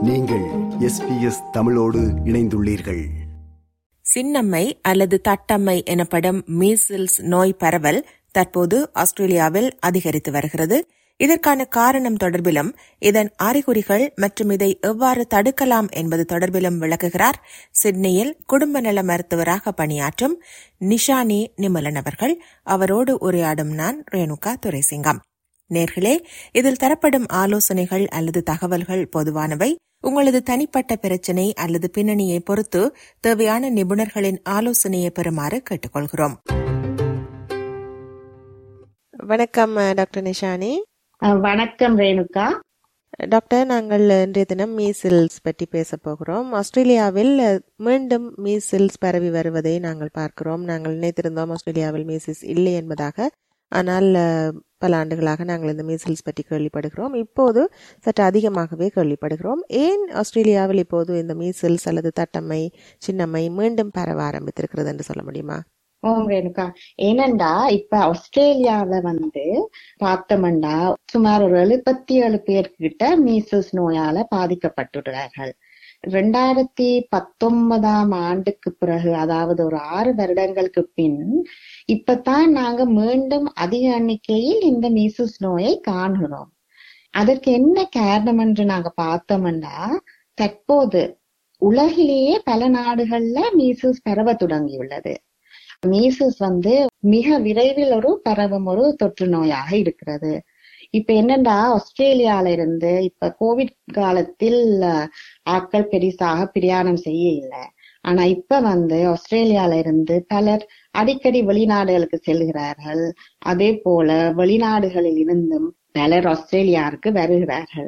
நீங்கள் எஸ்பிஎஸ் தமிழோடு இணைந்துள்ளீர்கள் சின்னம்மை அல்லது தட்டம்மை எனப்படும் மீசில்ஸ் நோய் பரவல் தற்போது ஆஸ்திரேலியாவில் அதிகரித்து வருகிறது இதற்கான காரணம் தொடர்பிலும் இதன் அறிகுறிகள் மற்றும் இதை எவ்வாறு தடுக்கலாம் என்பது தொடர்பிலும் விளக்குகிறார் சிட்னியில் குடும்ப நல மருத்துவராக பணியாற்றும் நிஷானி நிமலன் அவர்கள் அவரோடு உரையாடும் நான் ரேணுகா துரைசிங்கம் நேர்களே இதில் தரப்படும் ஆலோசனைகள் அல்லது தகவல்கள் பொதுவானவை உங்களது தனிப்பட்ட பிரச்சினை அல்லது பின்னணியை பொறுத்து தேவையான நிபுணர்களின் ஆலோசனையை பெறுமாறு கேட்டுக்கொள்கிறோம் வணக்கம் டாக்டர் நிஷானி அஹ் வணக்கம் ரேணுகா டாக்டர் நாங்கள் இன்றைய தினம் மீசில்ஸ் பற்றி பேச போகிறோம் ஆஸ்திரேலியாவில் மீண்டும் மீசில்ஸ் பரவி வருவதை நாங்கள் பார்க்கிறோம் நாங்கள் நினைத்திருந்தோம் ஆஸ்திரேலியாவில் மீசில்ஸ் இல்லை என்பதாக ஆனால் அஹ், பல ஆண்டுகளாக நாங்கள் இந்த மீசில்ஸ் பற்றி கேள்விப்படுகிறோம் இப்போது சற்று அதிகமாகவே கேள்விப்படுகிறோம் ஏன் ஆஸ்திரேலியாவில் இப்போது இந்த மீசில்ஸ் அல்லது தட்டம்மை சின்னம்மை மீண்டும் பரவ ஆரம்பித்திருக்கிறது என்று சொல்ல முடியுமா ஓம் ரேணுகா ஏனண்டா இப்ப ஆஸ்திரேலியாவில வந்து பார்த்தோம்டா சுமார் ஒரு எழுபத்தி ஏழு பேர்கிட்ட மீசல்ஸ் நோயால பாதிக்கப்பட்டுள்ளார்கள் ரெண்டாயிரத்தி பத்தொன்பதாம் ஆண்டுக்கு பிறகு அதாவது ஒரு ஆறு வருடங்களுக்கு பின் இப்பதான் நாங்க மீண்டும் அதிக எண்ணிக்கையில் இந்த மீசல்ஸ் நோயை காண்கிறோம் அதற்கு என்ன காரணம் என்று நாங்க பார்த்தோம்னா தற்போது உலகிலேயே பல நாடுகள்ல மீசல்ஸ் பரவ தொடங்கியுள்ளது மீசல்ஸ் வந்து மிக விரைவில் ஒரு பரவும் ஒரு தொற்று நோயாக இருக்கிறது இப்ப என்னண்டா ஆஸ்திரேலியால இருந்து இப்ப கோவிட் காலத்தில் அஹ், ஆட்கள் பெரிசாக பிரயாணம் செய்ய இல்லை ஆனா இப்ப வந்து ஆஸ்திரேலியால இருந்து பலர் அடிக்கடி வெளிநாடுகளுக்கு செல்கிறார்கள் அதே போல வெளிநாடுகளில் இருந்தும் பலர் ஆஸ்திரேலியாவுக்கு வருகிறார்கள்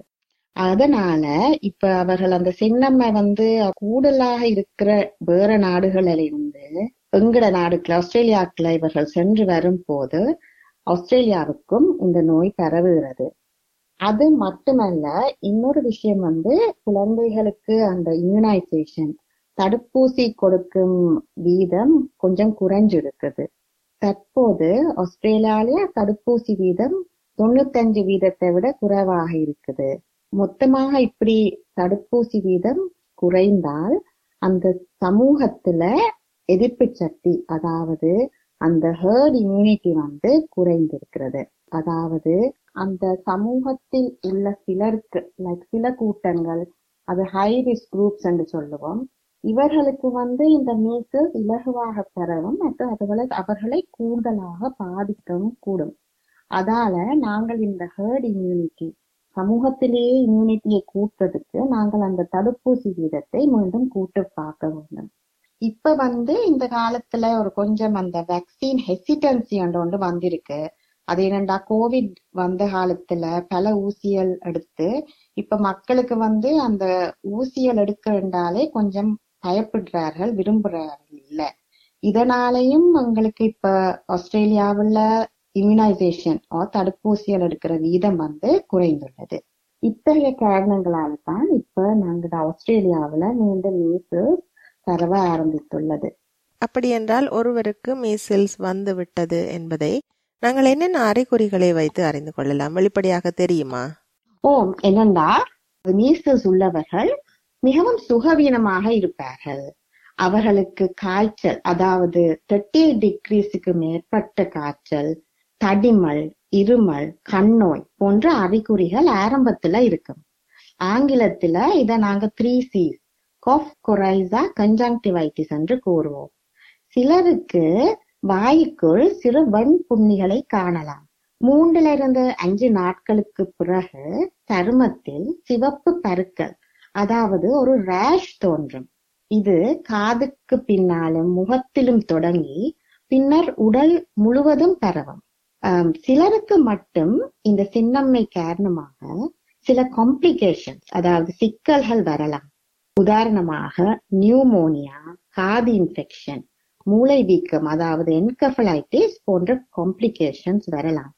அதனால இப்ப அவர்கள் அந்த சின்னம்மை வந்து கூடுதலாக இருக்கிற வேற நாடுகளில் இருந்து எங்கட நாடுக்குள்ள ஆஸ்திரேலியாக்குள்ள இவர்கள் சென்று வரும்போது ஆஸ்திரேலியாவுக்கும் இந்த நோய் பரவுகிறது அது மட்டுமல்ல இன்னொரு விஷயம் வந்து குழந்தைகளுக்கு அந்த இம்யூனைசேஷன் தடுப்பூசி கொடுக்கும் வீதம் கொஞ்சம் குறைஞ்சிருக்குது தற்போது ஆஸ்திரேலியாவில தடுப்பூசி வீதம் தொண்ணூத்தஞ்சு வீதத்தை விட குறைவாக இருக்குது மொத்தமாக இப்படி தடுப்பூசி வீதம் குறைந்தால் அந்த சமூகத்துல எதிர்ப்பு சக்தி அதாவது அந்த ஹேர்ட் இம்யூனிட்டி வந்து குறைந்திருக்கிறது அதாவது அந்த சமூகத்தில் உள்ள சிலருக்கு லைக் சில கூட்டங்கள் அது ஹை ரிஸ்க் குரூப்ஸ் என்று சொல்லுவோம் இவர்களுக்கு வந்து இந்த மீசல்ஸ் இலகுவாக பெறவும் மற்றும் அவர்களை அவர்களை கூடுதலாக பாதிக்கவும் கூடும் அதால நாங்கள் இந்த ஹேர்ட் இம்யூனிட்டி சமூகத்திலேயே இம்யூனிட்டியை கூட்டுறதுக்கு நாங்கள் அந்த தடுப்பூசி வீதத்தை மீண்டும் கூட்டு பார்க்க வேண்டும் இப்ப வந்து இந்த காலத்துல ஒரு கொஞ்சம் அந்த வேக்சின் ஹெசிடன்சி ஒன்று வந்திருக்கு அது என்னண்டா கோவிட் வந்த காலத்துல பல ஊசிகள் எடுத்து இப்ப மக்களுக்கு வந்து அந்த ஊசிகள் எடுக்கிறண்டாலே கொஞ்சம் பயப்படுறார்கள் விரும்புறார்கள் இல்ல இதனாலையும் எங்களுக்கு இப்ப ஆஸ்திரேலியாவுல இம்யூனைசேஷன் தடுப்பூசிகள் எடுக்கிற வீதம் வந்து குறைந்துள்ளது இத்தகைய காரணங்களால தான் இப்ப நாங்க ஆஸ்திரேலியாவுல மீண்டும் மீசல்ஸ் பரவ ஆரம்பித்துள்ளது அப்படி என்றால் ஒருவருக்கு மீசில்ஸ் வந்து விட்டது என்பதை நாங்கள் என்னென்ன அறிகுறிகளை வைத்து அறிந்து கொள்ளலாம் வெளிப்படையாக தெரியுமா ஓம் என்னண்டா மீசல்ஸ் உள்ளவர்கள் மிகவும் சுகவீனமாக இருப்பார்கள் அவர்களுக்கு காய்ச்சல் அதாவது தேர்ட்டி டிகிரிஸுக்கு மேற்பட்ட காய்ச்சல் தடிமல் இருமல் கண்ணோய் போன்ற அறிகுறிகள் ஆரம்பத்துல இருக்கும் ஆங்கிலத்துல இத நாங்க three C's cough coryza conjunctivitis என்று கூறுவோம் சிலருக்கு வாய்க்குள் சிறு வெண் புண்ணிகளை காணலாம் மூன்றுல இருந்து அஞ்சு நாட்களுக்கு பிறகு சருமத்தில் சிவப்பு பருக்கள் அதாவது ஒரு ரேஷ் தோன்றும் இது காதுக்கு பின்னாலும் முகத்திலும் தொடங்கி பின்னர் உடல் முழுவதும் பரவும் ஆம், சிலருக்கு மட்டும் இந்த சின்னம்மை காரணமாக சில காம்ப்ளிகேஷன்ஸ் அதாவது சிக்கல்கள் வரலாம் உதாரணமாக நியூமோனியா காது இன்ஃபெக்ஷன் மூளை வீக்கம் அதாவது என்கஃபலைட்டிஸ் போன்ற காம்ப்ளிகேஷன்ஸ் வரலாம்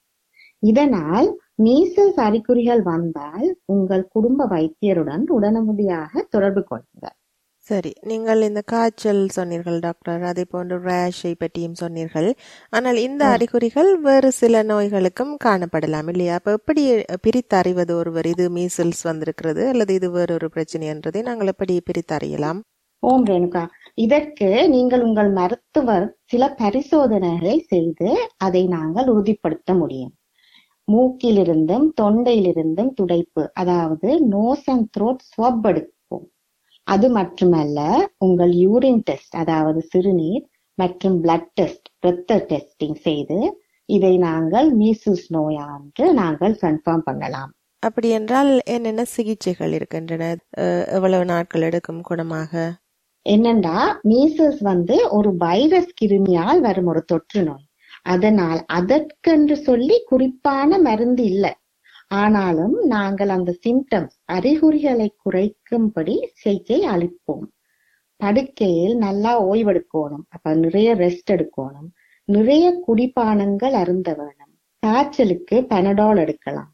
இதனால் மீசல்ஸ் அறிகுறிகள் வந்தால் உங்கள் குடும்ப வைத்தியருடன் உடனடியாக தொடர்பு கொள்ளுங்கள் சரி நீங்கள் இந்த காய்ச்சல் சொன்னீர்கள் டாக்டர் அதே போன்று ரேஷை பற்றியும் சொன்னீர்கள் ஆனால் இந்த அறிகுறிகள் வேறு சில நோய்களுக்கும் காணப்படலாம் இல்லையா அப்ப எப்படி பிரித்து அறிவது ஒருவர் இது மீசல்ஸ் வந்திருக்கிறது அல்லது இது வேறொரு பிரச்சனை என்றதை நாங்கள் எப்படி பிரித்து அறியலாம் ஓம் ரேணுகா இதற்கு நீங்கள் உங்கள் மருத்துவர் சில பரிசோதனைகளை செய்து அதை நாங்கள் உறுதிப்படுத்த முடியும் மூக்கிலிருந்தும் தொண்டையிலிருந்தும் துடைப்பு அதாவது நோஸ் அண்ட் த்ரோட் ஸ்வப் எடுப்போம் அது மட்டுமல்ல உங்கள் யூரின் டெஸ்ட் அதாவது சிறுநீர் மற்றும் பிளட் டெஸ்ட் இரத்த டெஸ்டிங் செய்து இதை நாங்கள் மீசல்ஸ் நோயா என்று நாங்கள் கன்ஃபார்ம் பண்ணலாம் அப்படி என்றால் என்னென்ன சிகிச்சைகள் இருக்கின்றன அஹ், எவ்வளவு நாட்கள் எடுக்கும் குணமாக என்னண்டா மீசல்ஸ் வந்து ஒரு வைரஸ் கிருமியால் வரும் ஒரு தொற்று நோய் அதனால் அதற்கென்று சொல்லி குறிப்பான மருந்து இல்லை ஆனாலும் நாங்கள் அந்த சிம்டம்ஸ் அறிகுறிகளை குறைக்கும்படி சிகிச்சை அளிப்போம் படுக்கையில் நல்லா ஓய்வெடுக்கணும் அப்ப நிறைய ரெஸ்ட் எடுக்கணும் நிறைய குடிபானங்கள் அருந்த வேணும் காய்ச்சலுக்கு பெனடால் எடுக்கலாம்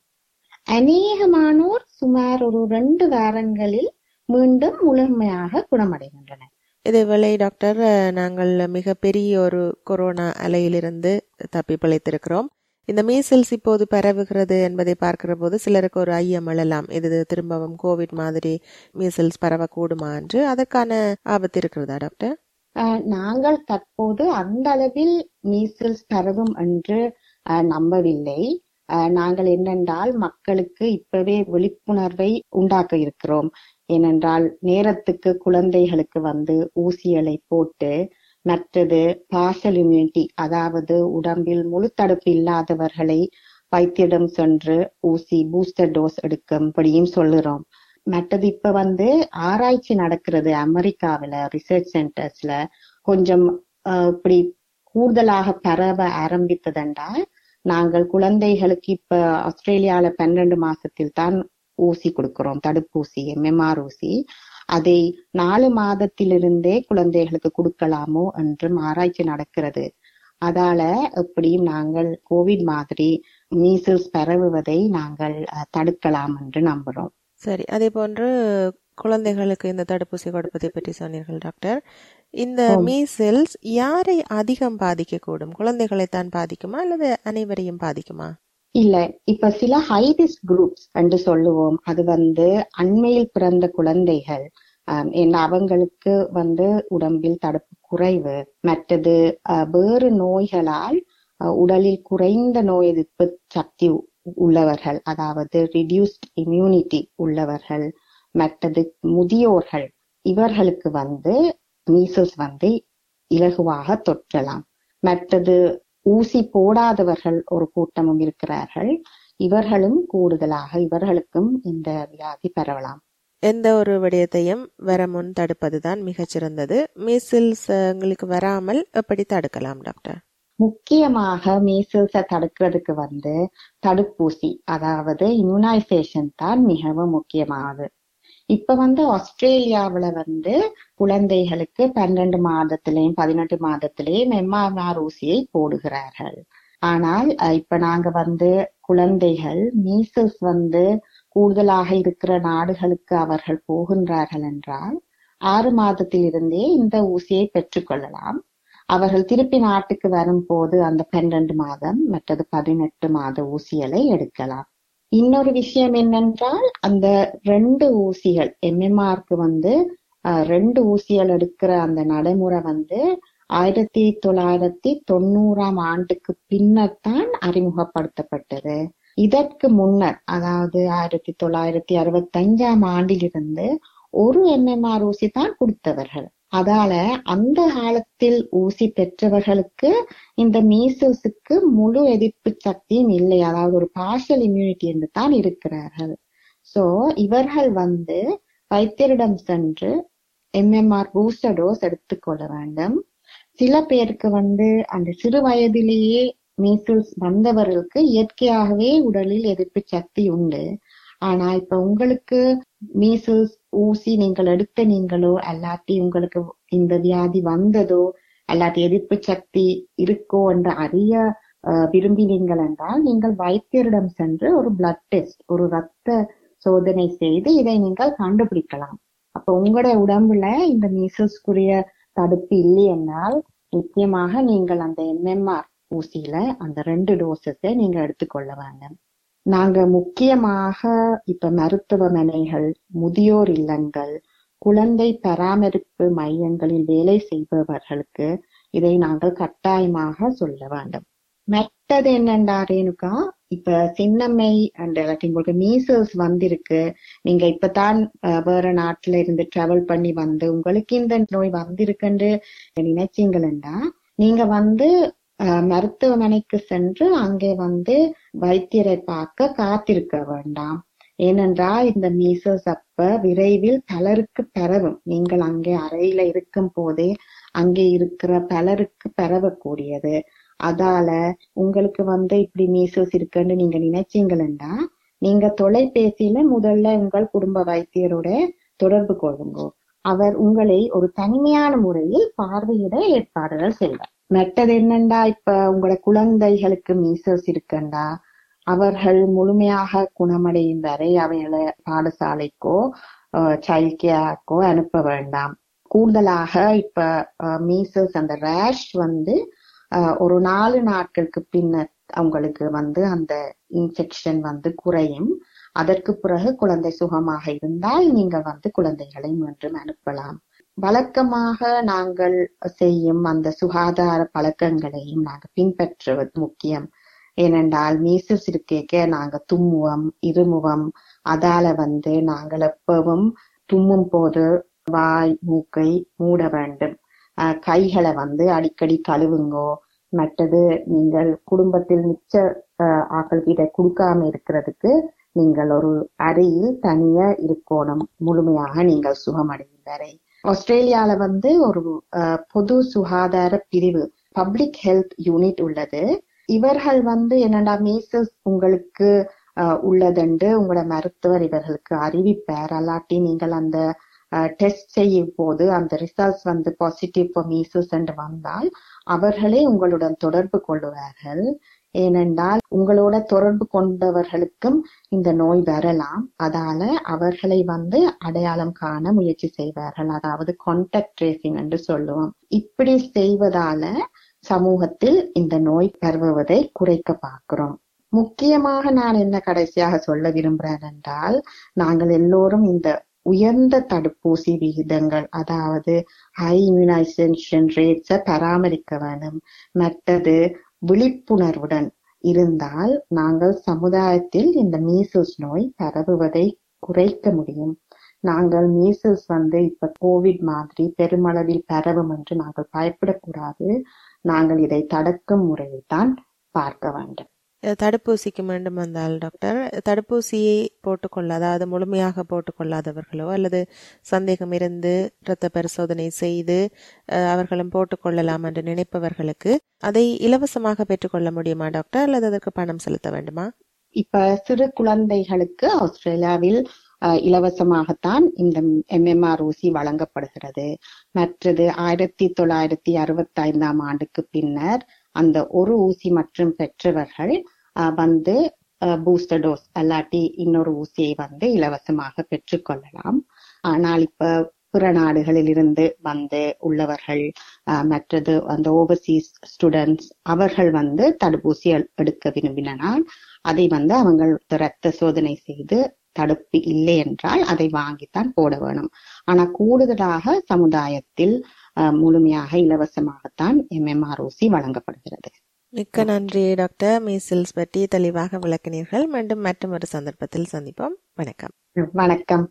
அநேகமானோர் சுமார் ஒரு ரெண்டு வாரங்களில் மீண்டும் முழுமையாக குணமடைகின்றனர் இதேவேளை டாக்டர் அஹ், நாங்கள் மிகப்பெரிய ஒரு கொரோனா அலையிலிருந்து தப்பி பிழைத்திருக்கிறோம் இந்த மீசல்ஸ் இப்போது பரவுகிறது என்பதை பார்க்கிற போது சிலருக்கு ஒரு ஐயம் எழலாம் இது திரும்பவும் கோவிட் மாதிரி மீசல்ஸ் பரவக்கூடுமா என்று அதற்கான ஆபத்து இருக்கிறதா டாக்டர் ஆஹ் நாங்கள் தற்போது அந்த அளவில் மீசல்ஸ் பரவும் என்று ஆஹ் நம்பவில்லை ஆஹ் நாங்கள் என்னென்றால் மக்களுக்கு இப்பவே விழிப்புணர்வை உண்டாக்க இருக்கிறோம் ஏனென்றால் நேரத்துக்கு குழந்தைகளுக்கு வந்து ஊசிகளை போட்டு மற்றது பார்சல் இம்யூனிட்டி அதாவது உடம்பில் முழு தடுப்பு இல்லாதவர்களை வைத்தியிடம் சென்று ஊசி பூஸ்டர் டோஸ் எடுக்கும்படியும் சொல்லுறோம் மற்றது இப்ப வந்து ஆராய்ச்சி நடக்கிறது அமெரிக்காவில ரிசர்ச் சென்டர்ஸ்ல கொஞ்சம் ஆஹ், இப்படி கூடுதலாக பரவ ஆரம்பித்ததென்றால் நாங்கள் குழந்தைகளுக்கு இப்ப ஆஸ்திரேலியால பன்னெண்டு மாசத்தில் தான் ஊசி கொடுக்கிறோம் தடுப்பூசி எம்எம்ஆர் ஊசி அதை நாலு மாதத்திலிருந்தே குழந்தைகளுக்கு கொடுக்கலாமோ என்றும் ஆராய்ச்சி நடக்கிறது அதால எப்படியும் நாங்கள் கோவிட் மாதிரி மீசல்ஸ் பரவுவதை நாங்கள் அஹ், தடுக்கலாம் என்று நம்புறோம் சரி அதே போன்று குழந்தைகளுக்கு இந்த தடுப்பூசி கொடுப்பதை பற்றி சொன்னீர்கள் டாக்டர் இந்த ஆம். மீசல்ஸ் யாரை அதிகம் பாதிக்கக்கூடும் குழந்தைகளை தான் பாதிக்குமா அல்லது அனைவரையும் பாதிக்குமா இல்ல இப்ப சில ஹை ரிஸ்க் குரூப்ஸ் என்று சொல்லுவோம் அது வந்து அண்மையில் பிறந்த குழந்தைகள் ஆம், ஏன்னா அவங்களுக்கு வந்து உடம்பில் தடுப்பு குறைவு மற்றது அஹ், வேறு நோய்களால் அஹ், உடலில் குறைந்த நோய் எதிர்ப்பு சக்தி உ- உள்ளவர்கள் அதாவது ரிடியூஸ்ட் இம்யூனிட்டி உள்ளவர்கள் மற்றது முதியோர்கள் இவர்களுக்கு வந்து மீசல்ஸ் வந்து இலகுவாக தொற்றலாம் மற்றது ஊசி போடாதவர்கள் ஒரு கூட்டமும் இருக்கிறார்கள் இவர்களும் கூடுதலாக இவர்களுக்கும் இந்த வியாதி பரவலாம் எந்த ஒரு விடயத்தையும் வர முன் தடுப்பதுதான் மிகச்சிறந்தது மீசில்ஸ் எங்களுக்கு வராமல் எப்படி தடுக்கலாம் டாக்டர் முக்கியமாக மீசல்ஸை தடுக்கிறதுக்கு வந்து தடுப்பூசி அதாவது இம்யூனைசேஷன் தான் மிகவும் முக்கியமானது இப்ப வந்து ஆஸ்திரேலியாவுல வந்து குழந்தைகளுக்கு பன்னெண்டு மாதத்திலேயும் பதினெட்டு மாதத்திலேயும் எம்ஆர்ஆர் ஊசியை போடுகிறார்கள் ஆனால் அஹ், இப்ப நாங்க வந்து குழந்தைகள் மீசல்ஸ் வந்து கூடுதலாக இருக்கிற நாடுகளுக்கு அவர்கள் போகின்றார்கள் என்றால் ஆறு மாதத்தில் இருந்தே இந்த ஊசியை பெற்றுக்கொள்ளலாம் அவர்கள் திருப்பி நாட்டுக்கு வரும்போது அந்த பன்னிரண்டு மாதம் மற்றது பதினெட்டு மாத ஊசிகளை எடுக்கலாம் இன்னொரு விஷயம் என்னென்றால் அந்த ரெண்டு ஊசிகள் எம்எம்ஆருக்கு வந்து அஹ், ரெண்டு ஊசிகள் எடுக்கிற அந்த நடைமுறை வந்து ஆயிரத்தி தொள்ளாயிரத்தி தொண்ணூறாம் ஆண்டுக்கு பின்னர் தான் அறிமுகப்படுத்தப்பட்டது இதற்கு முன்னர் அதாவது ஆயிரத்தி தொள்ளாயிரத்தி அறுபத்தஞ்சாம் ஆண்டிலிருந்து ஒரு எம்எம்ஆர் ஊசி தான் கொடுத்தவர்கள் அதால அந்த காலத்தில் ஊசி பெற்றவர்களுக்கு இந்த மீசல்ஸுக்கு முழு எதிர்ப்பு சக்தியும் இல்லை அதாவது ஒரு பார்ஷல் இம்யூனிட்டி என்று தான் இருக்கிறார்கள் சோ இவர்கள் வந்து வைத்தியரிடம் சென்று எம்எம்ஆர் பூஸ்டர் டோஸ் எடுத்துக்கொள்ள வேண்டும் சில பேருக்கு வந்து அந்த சிறு வயதிலேயே மீசல்ஸ் வந்தவர்களுக்கு இயற்கையாகவே உடலில் எதிர்ப்பு சக்தி உண்டு ஆனா இப்ப உங்களுக்கு மீசல்ஸ் ஊசி நீங்கள் எடுத்த நீங்களோ அல்லாட்டி உங்களுக்கு இந்த வியாதி வந்ததோ அல்லாட்டி எதிர்ப்பு சக்தி இருக்கோ என்று அறிய அஹ், விரும்பினீங்கள் என்றால் நீங்கள் வைத்தியரிடம் சென்று ஒரு பிளட் டெஸ்ட் ஒரு ரத்த சோதனை செய்து இதை நீங்கள் கண்டுபிடிக்கலாம் அப்ப உங்களோட உடம்புல இந்த மீசல்ஸ்க்குரிய தடுப்பு இல்லையென்றால் நிச்சயமாக நீங்கள் அந்த எம்எம்ஆர் ஊசியில அந்த ரெண்டு டோசஸை நீங்க எடுத்துக்கொள்ள வேண்டும் நாங்க முக்கியமாக இப்ப மருத்துவமனைகள் முதியோர் இல்லங்கள் குழந்தை பராமரிப்பு மையங்களில் வேலை செய்பவர்களுக்கு இதை நாங்கள் கட்டாயமாக சொல்ல வேண்டும் மற்றது என்னண்டா ரேணுகா இப்ப சின்னம்மை அண்ட் உங்களுக்கு மீசல்ஸ் வந்திருக்கு நீங்க இப்பதான் அஹ், வேற நாட்டுல இருந்து டிராவல் பண்ணி வந்து உங்களுக்கு இந்த நோய் வந்திருக்குன்னு நினைச்சீங்களா நீங்க வந்து அஹ், மருத்துவமனைக்கு சென்று அங்கே வந்து வைத்தியரை பார்க்க காத்திருக்க வேண்டாம் ஏனென்றால் இந்த மீசல்ஸ் அப்ப விரைவில் பலருக்கு பரவும் நீங்கள் அங்கே அறையில இருக்கும் போதே அங்கே இருக்கிற பலருக்கு பரவக்கூடியது அதால உங்களுக்கு வந்து இப்படி மீசல்ஸ் இருக்குன்னு நீங்க நினைச்சீங்களா நீங்க தொலைபேசியில முதல்ல உங்கள் குடும்ப வைத்தியரோட தொடர்பு கொள்ளுங்க அவர் உங்களை ஒரு தனிமையான முறையில் பார்வையிட ஏற்பாடுகள் செய்வார் மெட்டது என்னண்டா இப்ப உங்களோட குழந்தைகளுக்கு மீசல்ஸ் இருக்குண்டா அவர்கள் முழுமையாக குணமடையும் வரை அவைகளை பாடசாலைக்கோ சைல்ட் கேருக்கோ அனுப்ப வேண்டாம் கூடுதலாக இப்ப மீசல்ஸ் அந்த ரேஷ் வந்து அஹ், ஒரு நாலு நாட்களுக்கு பின்னர் அவங்களுக்கு வந்து அந்த இன்ஃபெக்ஷன் வந்து குறையும் அதற்கு பிறகு குழந்தை சுகமாக இருந்தால் நீங்க வந்து குழந்தைகளை மீண்டும் அனுப்பலாம் வழக்கமாக நாங்கள் செய்யும் அந்த சுகாதார பழக்கங்களையும் நாங்க பின்பற்றுவது முக்கியம் ஏனென்றால் மீசஸ் இருக்கேக்க நாங்க தும்முவோம் இருமுவோம் அதால வந்து நாங்கள் எப்பவும் தும்மும் போது வாய் மூக்கை மூட வேண்டும் அஹ் கைகளை வந்து அடிக்கடி கழுவுங்கோ மற்றது நீங்கள் குடும்பத்தில் மிச்ச அஹ், ஆட்கள் கிட்ட கொடுக்காம இருக்கிறதுக்கு நீங்கள் ஒரு அறையில் தனியா இருக்கணும் முழுமையாக நீங்கள் சுகமடையும் வரை ஆஸ்திரேலியால வந்து ஒரு அஹ், பொது சுகாதார பிரிவு பப்ளிக் ஹெல்த் யூனிட் உள்ளது இவர்கள் வந்து என்னடா மீசஸ் உங்களுக்கு அஹ், உள்ளதுண்டு உங்களோட மருத்துவர் இவர்களுக்கு அறிவிப்பார் அல்லாட்டி நீங்கள் அந்த டெஸ்ட் செய்யும் போது அந்த ரிசல்ட்ஸ் வந்து பாசிட்டிவ் ஃபார் மீசஸ் என்று வந்தால் அவர்களே உங்களுடன் தொடர்பு கொள்ளுவார்கள் ஏனென்றால் உங்களோட தொடர்பு கொண்டவர்களுக்கும் இந்த நோய் வரலாம் அதால அவர்களை வந்து அடையாளம் காண முயற்சி செய்வார்கள் அதாவது கான்டாக்ட் ட்ரேசிங் என்று சொல்லுவோம் இப்படி செய்வதால சமூகத்தில் இந்த நோய் பரவுவதை குறைக்க பார்க்கிறோம் முக்கியமாக நான் என்ன கடைசியாக சொல்ல விரும்புகிறேன் என்றால் நாங்கள் எல்லோரும் இந்த உயர்ந்த தடுப்பூசி விகிதங்கள் அதாவது ஹை இம்யூனைசேஷன் ரேட்ஸை பராமரிக்க வேண்டும் மற்றது விழிப்புணர்வுடன் இருந்தால் நாங்கள் சமுதாயத்தில் இந்த மீசல்ஸ் நோய் பரவுவதை குறைக்க முடியும் நாங்கள் மீசல்ஸ் வந்து இப்ப கோவிட் மாதிரி பெருமளவில் பரவும் என்று நாங்கள் பயப்படக்கூடாது நாங்கள் இதை தடுக்கும் முறையை தான் பார்க்க வேண்டும் அஹ் தடுப்பூசிக்கு மீண்டும் வந்தால் டாக்டர் தடுப்பூசியை போட்டுக்கொள்ள அதாவது முழுமையாக போட்டுக்கொள்ளாதவர்களோ அல்லது சந்தேகம் இருந்து இரத்த பரிசோதனை செய்து அஹ், அவர்களும் போட்டுக்கொள்ளலாம் என்று நினைப்பவர்களுக்கு அதை இலவசமாக பெற்றுக்கொள்ள முடியுமா டாக்டர் அல்லது அதற்கு பணம் செலுத்த வேண்டுமா இப்ப சிறு குழந்தைகளுக்கு ஆஸ்திரேலியாவில் அஹ், இலவசமாகத்தான் இந்த எம்எம்ஆர் ஊசி வழங்கப்படுகிறது மற்றது ஆயிரத்தி தொள்ளாயிரத்தி அறுபத்தி ஐந்தாம் ஆண்டுக்கு பின்னர் அந்த ஒரு ஊசி மற்றும் பெற்றவர்கள் அஹ், வந்து பூஸ்டர் டோஸ் அல்லாட்டி இன்னொரு ஊசியை வந்து இலவசமாக பெற்றுக்கொள்ளலாம் ஆனால் இப்ப பிற நாடுகளில் இருந்து வந்து உள்ளவர்கள் அஹ், மற்றது அந்த ஓவர்சீஸ் ஸ்டூடெண்ட்ஸ் அவர்கள் வந்து தடுப்பூசி எ- எடுக்க விரும்பினால் அதை வந்து அவங்க ரத்த சோதனை செய்து தடுப்பு இல்லை என்றால் அதை வாங்கித்தான் போட வேணும் ஆனா கூடுதலாக சமுதாயத்தில் அஹ், முழுமையாக இலவசமாகத்தான் எம்எம்ஆர் ஊசி வழங்கப்படுகிறது மிக்க நன்றி டாக்டர் மீசில்ஸ் பற்றி தெளிவாக விளக்கினீர்கள் மீண்டும் மற்றும் ஒரு சந்தர்ப்பத்தில் சந்திப்போம் வணக்கம் வணக்கம்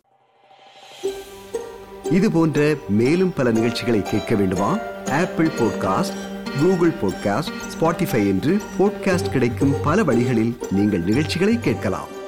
இது போன்ற மேலும் பல நிகழ்ச்சிகளை கேட்க வேண்டுமா Apple podcast Google podcast Spotify என்று பாட்காஸ்ட் கிடைக்கும் பல வழிகளில் நீங்கள் நிகழ்ச்சிகளை கேட்கலாம்